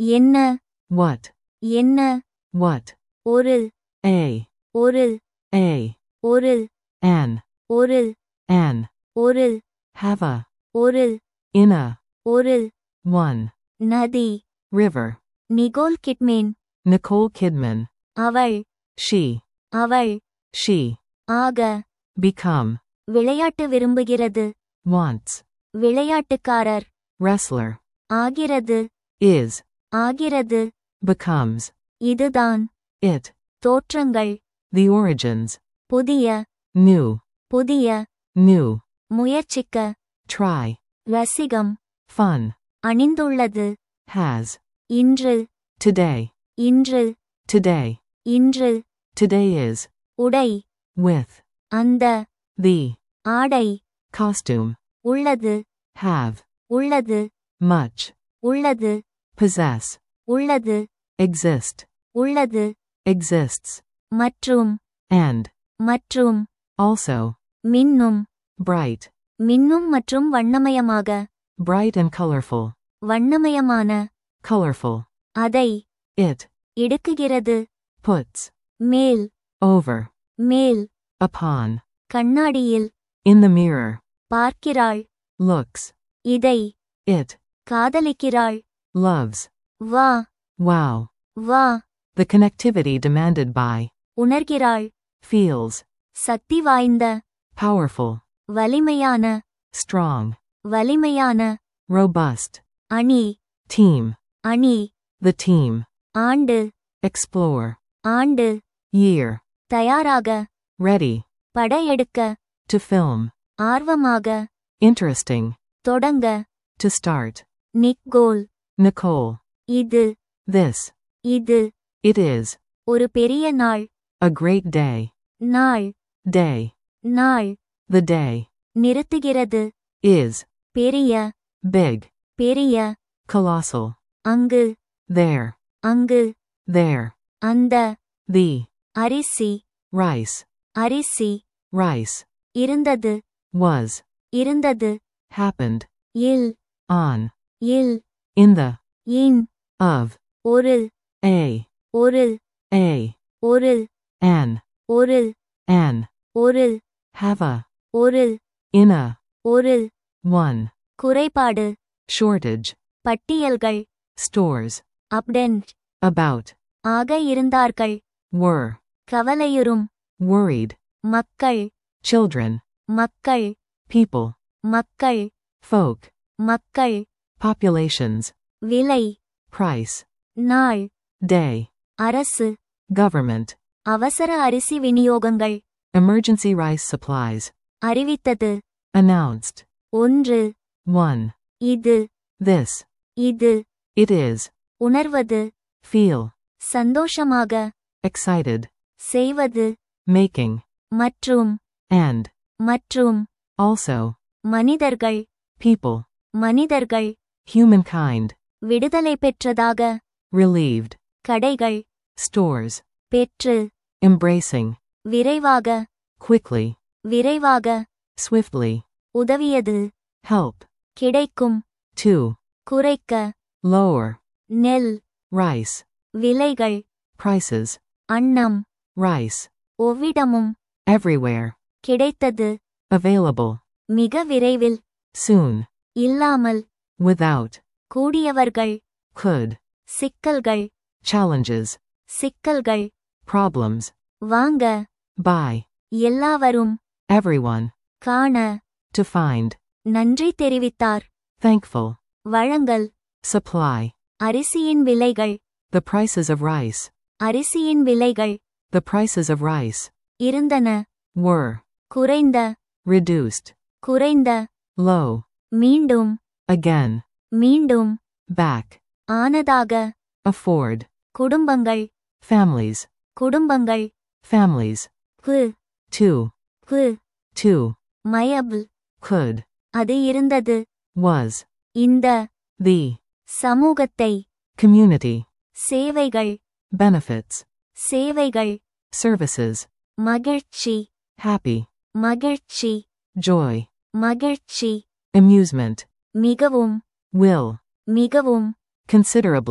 என்ன what, என்ன what, ஒரு a, ஒரு a, ஒரு an, ஒரு an, ஒரு have a, ஒரு in a, ஒரு one, நதி river, Nicole Kidman Nicole Kidman, அவள் she, அவள் she, ஆக become, விளையாட்டு விரும்புகிறது wants, விளையாட்டுக்காரர் wrestler, ஆகிறது is, ஆகிறது becomes, இதுதான் it, தோற்றங்கள் the origins, புதிய new, புதிய new, முயற்சிக்க try, ரசிகம் fun, அணிந்துள்ளது has, இன்று today, இன்று today, இன்று today is, உடை with, அந்த the, ஆடை costume, உள்ளது have, உள்ளது much, உள்ளது possess, உள்ளது exist, உள்ளது exists, மற்றும் and, மற்றும் also, மின்னும் bright, மின்னும் மற்றும் வண்ணமயமாக bright and colorful, வண்ணமயமான colorful, அதை it, இடுக்குகிறது puts, மேல் over, மேல் upon, கண்ணாடியில் in the mirror, பார்க்கிறாள் looks, இதை it, காதலிக்கிறாள் loves, வா wow, வா the connectivity demanded by, உணர்கிறாள் feels, சக்தி வாய்ந்த powerful, வலிமையான strong, வலிமையான robust, அணி team, அணி the team, ஆண்டு explore, ஆண்டு year, தயாராக ready, படையெடுக்க to film, ஆர்வமாக interesting, தொடங்க to start, நிக்கோல் Nicole, இது this, இது it is, ஒரு பெரிய நாள் a great day, நாள் day, நாள் the day, நிறுத்துகிறது is, பெரிய big, பெரிய colossal, அங்கு there, அங்கு there, அந்த the, அரிசி rice, அரிசி rice, இருந்தது was, இருந்தது happened, இல் on, இல் in the, இன் of, ஒரு a, ஒரு a, ஒரு an, ஒரு an, ஒரு have a, ஒரு in a, ஒரு one, குறைபாடு shortage, பட்டியல்கள் stores, அப்டென்ட் about, ஆக இருந்தார்கள் were, கவலையுறும் worried, மக்கள் children, மக்கள் people, மக்கள் folk, மக்கள் populations, விலை price, நாள் day, அரசு government, அவசர அரிசி விநியோகங்கள் emergency rice supplies, அறிவித்தது announced, ஒன்று one, இது this, இது it is, உணர்வது feel, சந்தோஷமாக excited, செய்வது making, மற்றும் and, மற்றும் also, மனிதர்கள் people, மனிதர்கள் humankind, விடுதலை பெற்றதாக relieved, கடைகள் stores, பெற்று embracing, விரைவாக quickly, விரைவாக swiftly, உதவியது help, கிடைக்கும் to, குறைக்க lower, நெல் rice, விலைகள் prices, அன்னம் rice, ஒவ்விடமும் everywhere, கிடைத்தது available, மிக விரைவில் soon, இல்லாமல் without, கூடியவர்கள் could, சிக்கல்கள் challenges, சிக்கல்கள் problems, வாங்க buy, எல்லாவரும் everyone, காண to find, நன்றி தெரிவித்தார் thankful, வழங்கல் supply, அரிசியின் விலைகள் the prices of rice, அரிசியின் விலைகள் the prices of rice, இருந்தன were, குறைந்த reduced, குறைந்த low, மீண்டும் again, மீண்டும் back, ஆனதாக afford, குடும்பங்கள் families, குடும்பங்கள் families, கு to, கு to, மயபிள் could, அது இருந்தது was, இந்த the, சமூகத்தை community, சேவைகள் benefits, சேவைகள் services, மகிழ்ச்சி happy, மகிழ்ச்சி joy, மகிழ்ச்சி amusement, மிகவும் will, மிகவும் considerably,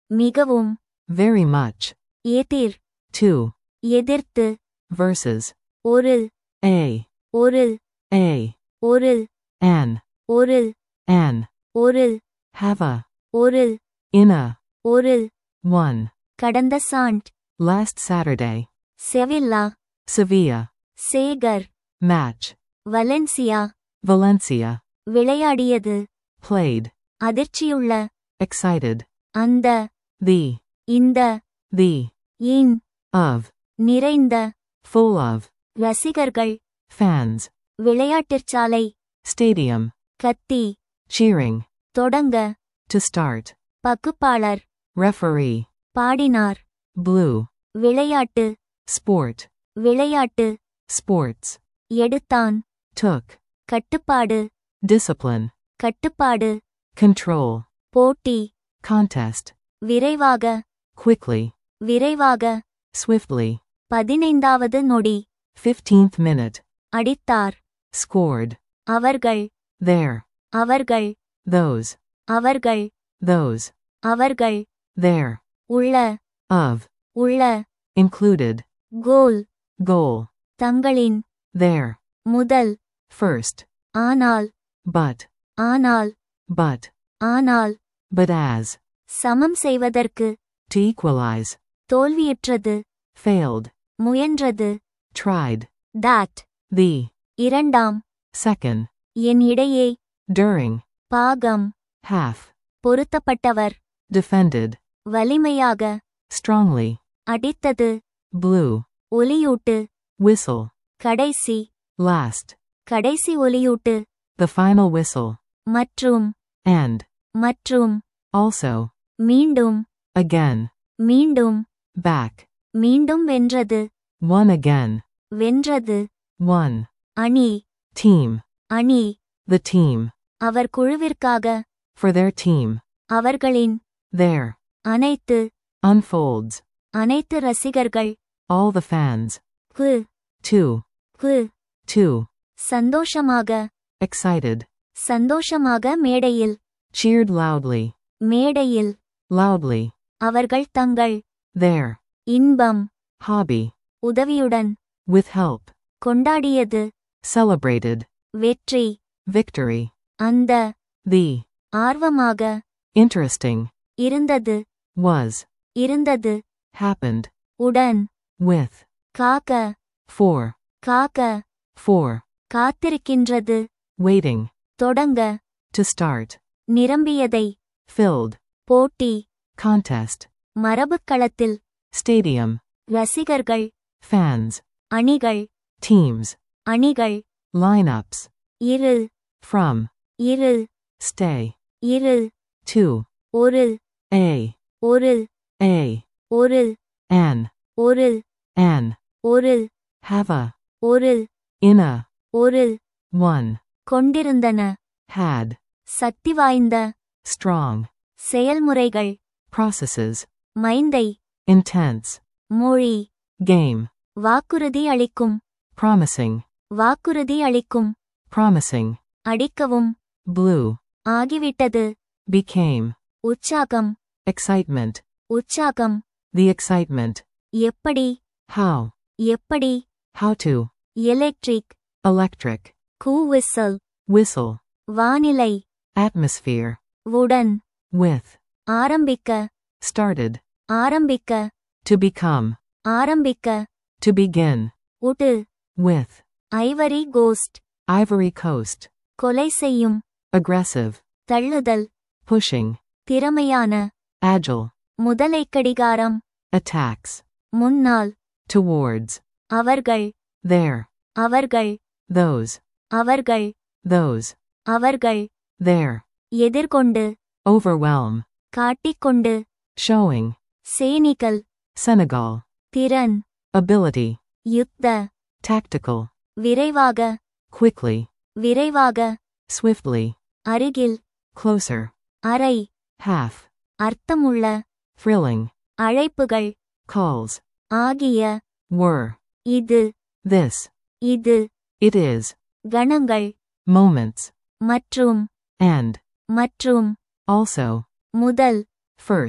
மிகவும் very much, எதிர் to, எதிர்த்து versus, ஒரு a, ஒரு a, ஒரு an, ஒரு an, ஒரு have a, ஒரு in a, ஒரு one, கடந்த சாண்ட் last Saturday, செவில்லா Sevilla, சேகர் match, வலென்சியா Valencia, விளையாடியது played, அதிர்ச்சியுள்ள excited, அந்த the, இந்த the, இன் of, நிறைந்த full of, ரசிகர்கள் fans, விளையாட்டிற்சாலை stadium, கத்தி cheering, தொடங்க to start, பகுப்பாளர் referee, பாடினார் blue, விளையாட்டு sport, விளையாட்டு sports, எடுத்தான் took, கட்டுப்பாடு discipline, கட்டுப்பாடு control, போட்டி contest, விரைவாக quickly, விரைவாக swiftly, பதினைந்தாவது நொடி 15th minute, அடித்தார் scored, அவர்கள் there, அவர்கள் those, அவர்கள் those, அவர்கள் there, உள்ள of, உள்ள included, கோல் goal, தங்களின் there, முதல் first, ஆனால் but, ஆனால் but, ஆனால் but as, சமம் செய்வதற்கு to equalize, தோல்வியுற்றது failed, முயன்றது tried, that the, இரண்டாம் second, என் இடையே during, பாகம் half, பொருத்தப்பட்டவர் defended, வலிமையாக strongly, அடித்தது blew, ஒலியூட்டு whistle, கடைசி last, கடைசி ஒலியூட்டு the final whistle, மற்றும் and, மற்றும் also, மீண்டும் again, மீண்டும் back, மீண்டும் வென்றது one again, வென்றது one, அணி team, அணி the team, our குழுவிற்காக for their team, அவர்களின் there, அனைத்து unfolds, அனைத்து ரசிகர்கள் all the fans, கு two, கு two, சந்தோஷமாக excited, சந்தோஷமாக மேடையில் cheered loudly, மேடையில் loudly, அவர்கள் தங்கள் there, இன்பம் hobby, உதவியுடன் with help, கொண்டாடியது celebrated, வெற்றி victory, அந்த the, ஆர்வமாக interesting, இருந்தது was, இருந்தது happened, உடன் with, காக்க for, காக்க for, காத்திருக்கின்றது waiting, தொடங்க to start, நிரம்பியதை filled, போட்டி contest, மரபுக்களத்தில் stadium, ரசிகர்கள் fans, அணிகள் teams, அணிகள் lineups, இரு from, இரு stay, இரு to, ஒரு a, ஒரு a, ஒரு an, ஒரு an, ஒரு have a, ஒரு in a, ஒரு one, கொண்டிருந்தன had, சக்தி வாய்ந்த strong, செயல்முறைகள் processes, மைந்தை intense, மொழி game, வாக்குறுதி அளிக்கும் promising, வாக்குறுதி அளிக்கும் promising, அடிக்கவும் blue, ஆகிவிட்டது became, உற்சாகம் excitement, உற்சாகம் the excitement, எப்படி how, எப்படி how to, எலெக்ட்ரிக் electric, கூவிசல் whistle, வானிலை atmosphere, உடன் with, ஆரம்பிக்க started, ஆரம்பிக்க to become, ஆரம்பிக்க to begin, உடு with, Ivory Coast Ivory Coast, கொலை செய்யும் aggressive, தள்ளுதல் pushing, திறமையான agile, முதலை கடிகாரம் attacks, முன்னால் towards, அவர்கள் there, அவர்கள் those, அவர்கள் those, அவர்கள் there, எதிர்கொண்டு overwhelm, காட்டிக்கொண்டு showing, சேனிகள் Senegal, திறன் ability, யுத்த tactical, விரைவாக quickly, விரைவாக swiftly, அருகில் closer, அறை half, அர்த்தமுள்ள thrilling, அழைப்புகள் calls, ஆகிய were, இது this, இது it is, கணங்கள் moments, மற்றும் and, மற்றும் also, முதல் first,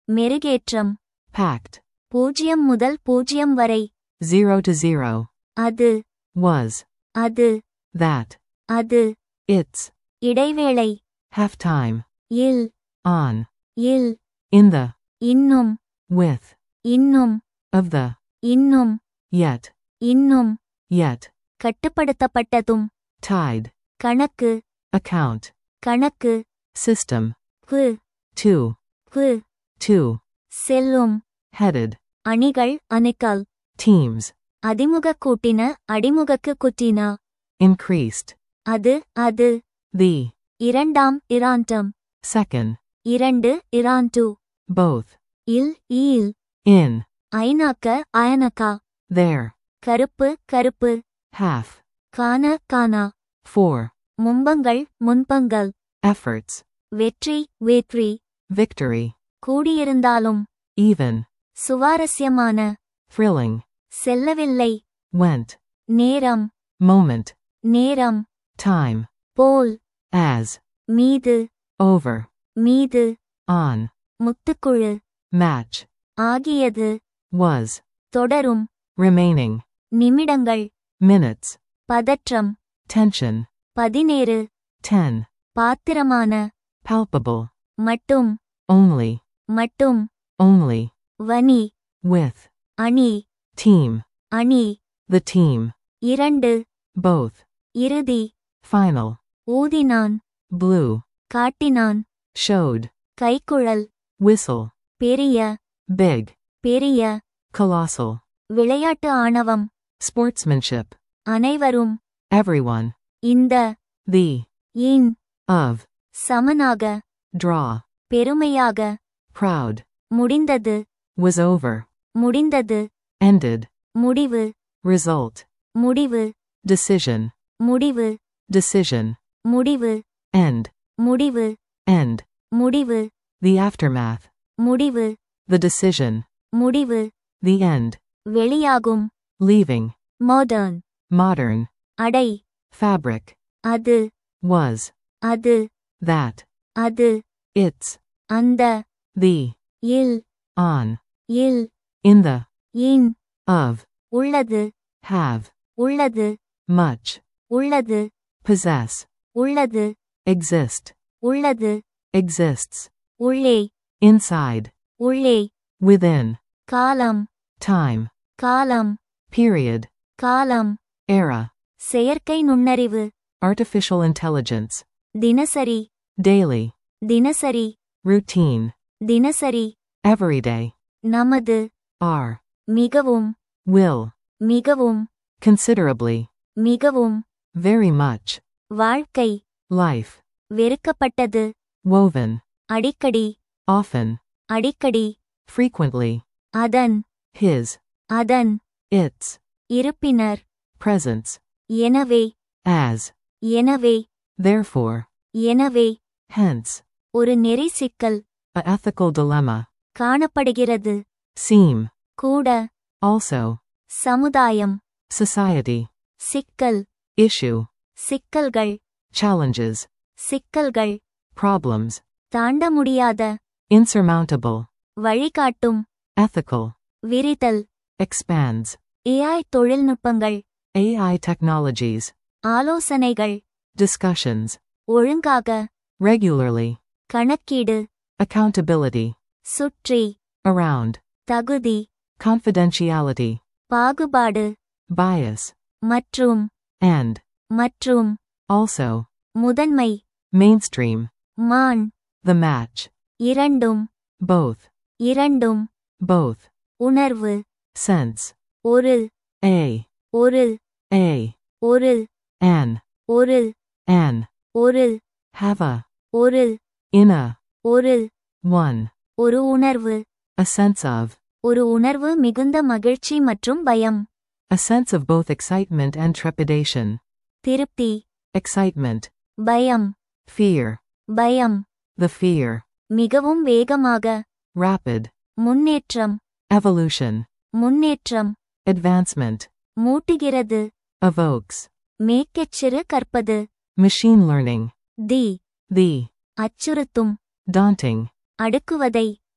மெருகேற்றம் packed, பூஜ்யம் முதல் பூஜ்யம் வரை 0 to 0, அது was, அது that, அது its, இடைவேளை half time, இல் on, இல் in the, இன்னும் with, இன்னும் of the, இன்னும் yet, இன்னும் yet, கட்டுப்படுத்தப்பட்டதும் tied, கணக்கு account, கணக்கு system, கு to, கு to, செல்லும் headed, அணிகள் அணைக்கால் teams, அதிமுக கூட்டின அடிமுகக்கு குற்றினா increased, அது அது the, இரண்டாம் இராண்டம் second, இரண்டு இராண்டு both, இல் ஈல் in, ஐநாக்க அயனக்கா there, கருப்பு கருப்பு half, காண காணா for, மும்பங்கள் முன்பங்கள் efforts, வெற்றி வெற்றி victory, கூடியிருந்தாலும் even, சுவாரஸ்யமான thrilling, செல்லவில்லை went, நேரம் moment, நேரம் time, போல் as, மீது over, மீது on, முத்துக்குழு match, ஆகியது was, தொடரும் remaining, நிமிடங்கள் minutes, பதற்றம் tension, பதினேறு 10, பாத்திரமான palpable, மட்டும் only, மட்டும் only, வனி with, அணி team, அணி the team, இரண்டு both, இறுதி final, ஊதினான் blue, காட்டினான் showed, கைக்குழல் whistle, பெரிய big, பெரிய colossal, விளையாட்டு ஆணவம் sportsmanship, அனைவரும் everyone, இந்த the, இன் of, சமனாக draw, பெருமையாக proud, முடிந்தது was over, முடிந்தது ended, முடிவு result, முடிவு decision, முடிவு decision, முடிவு end, முடிவு end, முடிவு the aftermath, முடிவு the decision, முடிவு the end, வெளியாகும் leaving, மாடர்ன் modern, அடை fabric, அது was, அது that, அது its, அந்த the, இல் on, இல் in the, இன் of, உள்ளது have, உள்ளது much, உள்ளது possess, உள்ளது exist, உள்ளது exists, உள்ளே inside, உள்ளே within, காலம் time, காலம் period, காலம் era, செயற்கை நுண்ணறிவு artificial intelligence, தினசரி daily, தினசரி routine, தினசரி everyday, நமது are, மிகவும் will, மிகவும் considerably, மிகவும் very much, வாழ்க்கை life, வெறுக்கப்பட்டது woven, அடிக்கடி often, அடிக்கடி frequently, அதன் his, அதன் its, இருப்பினர் presence, எனவே as, எனவே therefore, எனவே hence, ஒரு நெறி சிக்கல் a ethical dilemma, காணப்படுகிறது seem, கூட also, சமுதாயம் society, சிக்கல் issue, சிக்கல்கள் challenges, சிக்கல்கள் problems, தாண்ட முடியாத insurmountable, வழிகாட்டும் ethical, விரிதல் expands, ஏஐ தொழில்நுட்பங்கள் AI technologies, ஆலோசனைகள் discussions, ஒழுங்காக regularly, கணக்கீடு accountability, சுற்றி around, தகுதி confidentiality, பாகுபாடு bias, மற்றும் and, மற்றும் also, முதன்மை mainstream, மான் the match, இரண்டும் both, இரண்டும் both, உணர்வு sense, ஒரு a, ஒரு a, ஒரு an, ஒரு an, ஒரு have a, ஒரு in a, ஒரு one, ஒரு உணர்வு a sense of, ஒரு உணர்வு மிகுந்த மகிழ்ச்சி மற்றும் பயம் a sense of both excitement and trepidation, திருப்தி excitement, பயம் fear, பயம் the fear, மிகவும் வேகமாக rapid, முன்னேற்றம் evolution, முன்னேற்றம் advancement, மூட்டுகிறது evokes, மேற்கெச்சிறு கற்பது machine learning, தி the, அச்சுறுத்தும் daunting, அடுக்குவதை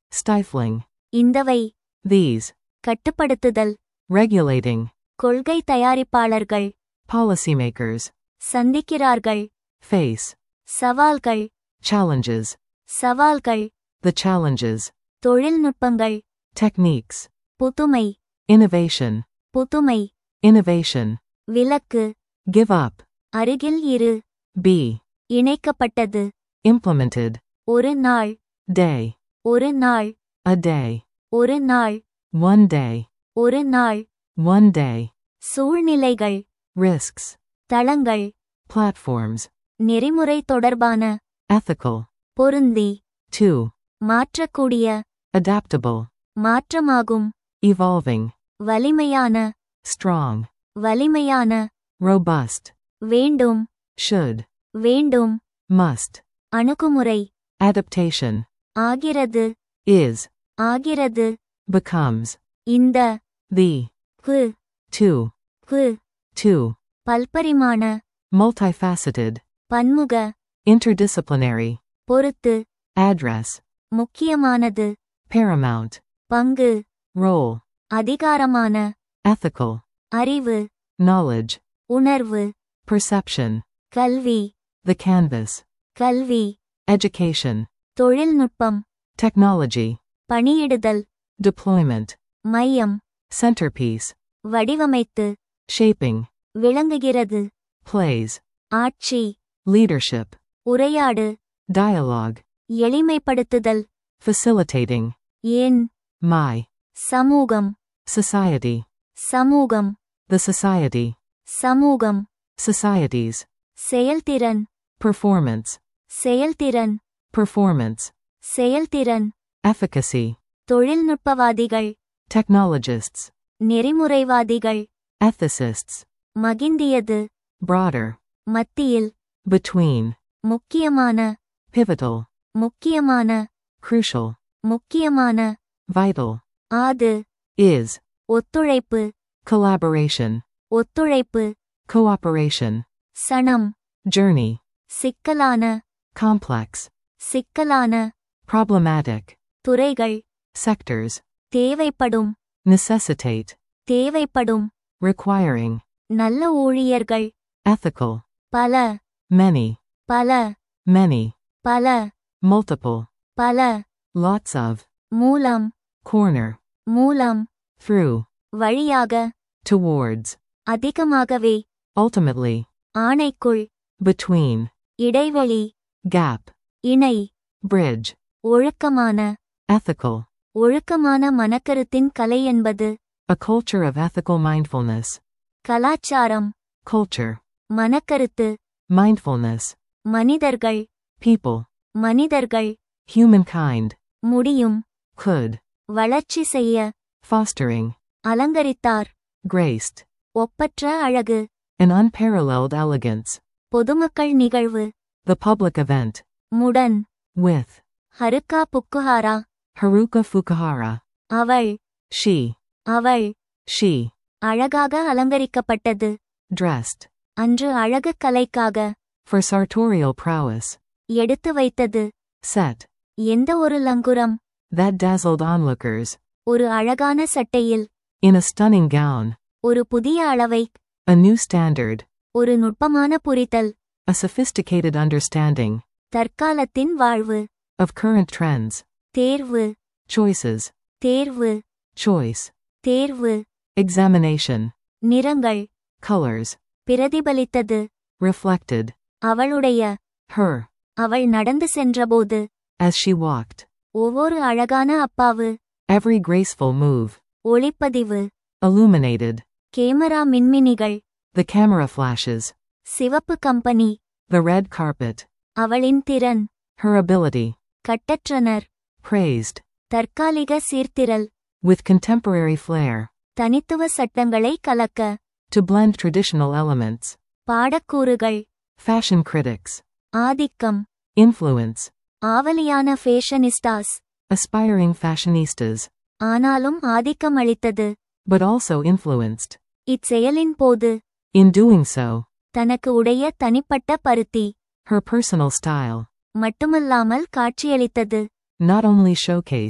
Stifling. இந்தவை These. கட்டுப்படுத்துதல் Regulating. கொள்கை தயாரிப்பாளர்கள் Policymakers. சந்திக்கிறார்கள் Face. சவால்கள் Challenges. சவால்கள் The challenges. தொழில்நுட்பங்கள் Techniques. புதுமை Innovation. புதுமை Innovation. விலக்கு Give up. அருகில் இரு Be. இணைக்கப்பட்டது Implemented. ஒரு நாள் Day. ஒரு நாள் A day. ஒரு நாள் One day. ஒரு நாள் One day. சூழ்நிலைகள் Risks. தளங்கள் Platforms. நெறிமுறை தொடர்பான Ethical. பொருந்தி 2. மாற்றக்கூடிய Adaptable. மாற்றமாகும் Evolving. வலிமையான Strong. வலிமையான Robust. வேண்டும் Should. வேண்டும் Must. அணுகுமுறை Adaptation. ஆகிறது Is. ஆகிறது Becomes. இந்த The. கு 2. கு 2. பல்பரிமாண Multifaceted. பன்முக Interdisciplinary. பொறுத்து Address. முக்கியமானது Paramount. பங்கு Role. அதிகாரமான Ethical. அறிவு Knowledge. உணர்வு Perception. கல்வி The canvas. கல்வி Education. தொழில்நுட்பம் Technology. பணியிடுதல் Deployment. மையம் Centerpiece. வடிவமைத்து Shaping. விளங்குகிறது Plays. ஆட்சி Leadership. உரையாடு Dialogue. எளிமைப்படுத்துதல் Facilitating. ஏன் My. சமூகம் Society. சமூகம் The society. சமூகம் Societies. செயல்திறன் Performance. செயல்திறன் Performance. செயல்திறன் Efficacy. தொழில்நுட்பவாதிகள் Technologists. நெறிமுறைவாதிகள் Ethicists. மகிந்தியது Broader. மத்தியில் Between. முக்கியமான Pivotal. முக்கியமான Crucial. முக்கியமான Vital. ஆது Is. ஒத்துழைப்பு Collaboration. ஒத்துழைப்பு Cooperation. சணம் Journey. சிக்கலான Complex. சிக்கலான Problematic. துறைகள் Sectors. தேவைப்படும் Necessitate. தேவைப்படும் Requiring. நல்ல ஊழியர்கள் Ethical. பல Many. பல Many. பல Multiple. பல Lots of. மூலம் Corner. மூலம் Through. வழியாக Towards. அதிகமாகவே Ultimately. ஆணைக்குள் Between. இடைவெளி Gap. இணை Bridge. ஒழுக்கமான Ethical. ஒழுக்கமான மனக்கருத்தின் கலை என்பது A culture of ethical mindfulness. கலாச்சாரம் Culture. மனக்கருத்து Mindfulness. மனிதர்கள் People. மனிதர்கள் Humankind. முடியும் Could. வளர்ச்சி செய்ய Fostering. அலங்கரித்தார் Graced. ஒப்பற்ற அழகு An unparalleled elegance. பொதுமக்கள் நிகழ்வு The public event. முடன் With. ஹருக்கா புக்குஹாரா Haruka Fukuhara. அவள் She. அவள் She. அழகாக அலங்கரிக்கப்பட்டது Dressed. அன்று அழகு கலைக்காக For sartorial prowess. எடுத்து வைத்தது Set. எந்த ஒரு லங்குரம் That dazzled onlookers. ஒரு அழகான சட்டையில் In a stunning gown. ஒரு புதிய அளவை A new standard. ஒரு நுட்பமான புரிதல் A sophisticated understanding. தற்காலத்தின் வாழ்வு Of current trends. தேர்வு Choices. தேர்வு Choice. தேர்வு Examination. நிறங்கள் Colors. பிரதிபலித்தது Reflected. அவளுடைய Her. அவள் நடந்து சென்றபோது As she walked. ஒவ்வொரு அழகான அப்பாவு Every graceful move. ஒளிப்பதிவு Illuminated. கேமரா மின்மினிகள் The camera flashes. சிவப்பு கம்பெனி The red carpet. அவளின் திறன் Her ability. கட்டற்றனர் Praised. தற்காலிக சீர்திரள் With contemporary flair. தனித்துவ சட்டங்களை கலக்க To blend traditional elements. பாடக்கூறுகள் Fashion critics. ஆதிக்கம் Influence. ஆவலியான ஃபேஷனிஸ்டாஸ் Aspiring fashionistas. ஆனாலும் ஆதிக்கம் அளித்தது But also influenced. இச்செயலின் போது In doing so. தனக்கு உடைய தனிப்பட்ட பருத்தி Her personal style. மட்டுமல்லாமல் காட்சியளித்தது Not only showcased.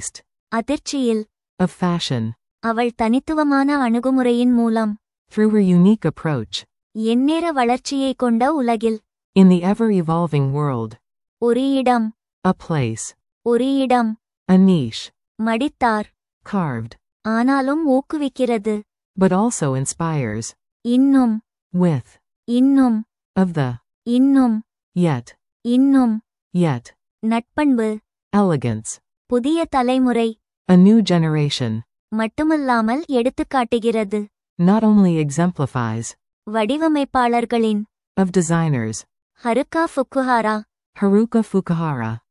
அதிர்ச்சியில் of fashion, அவள் தனித்துவமான அணுகுமுறையின் மூலம் through her unique approach, எந்நேர வளர்ச்சியை கொண்ட உலகில் in the ever-evolving world, ஒரு இடம் a place, ஒரு இடம் a niche, மடித்தார் carved, ஆனாலும் ஊக்குவிக்கிறது but also inspires, இன்னும் with, இன்னும் of the, இன்னும் yet, இன்னும் yet, நட்பண்பு elegance, புதிய தலைமுறை a new generation, மட்டுமல்லாமல் எடுத்துக்காட்டுகிறது not only exemplifies, வடிவமைப்பாளர்களின் of designers, ஹருக்கா ஃபுக்குஹாரா Haruka Fukuhara,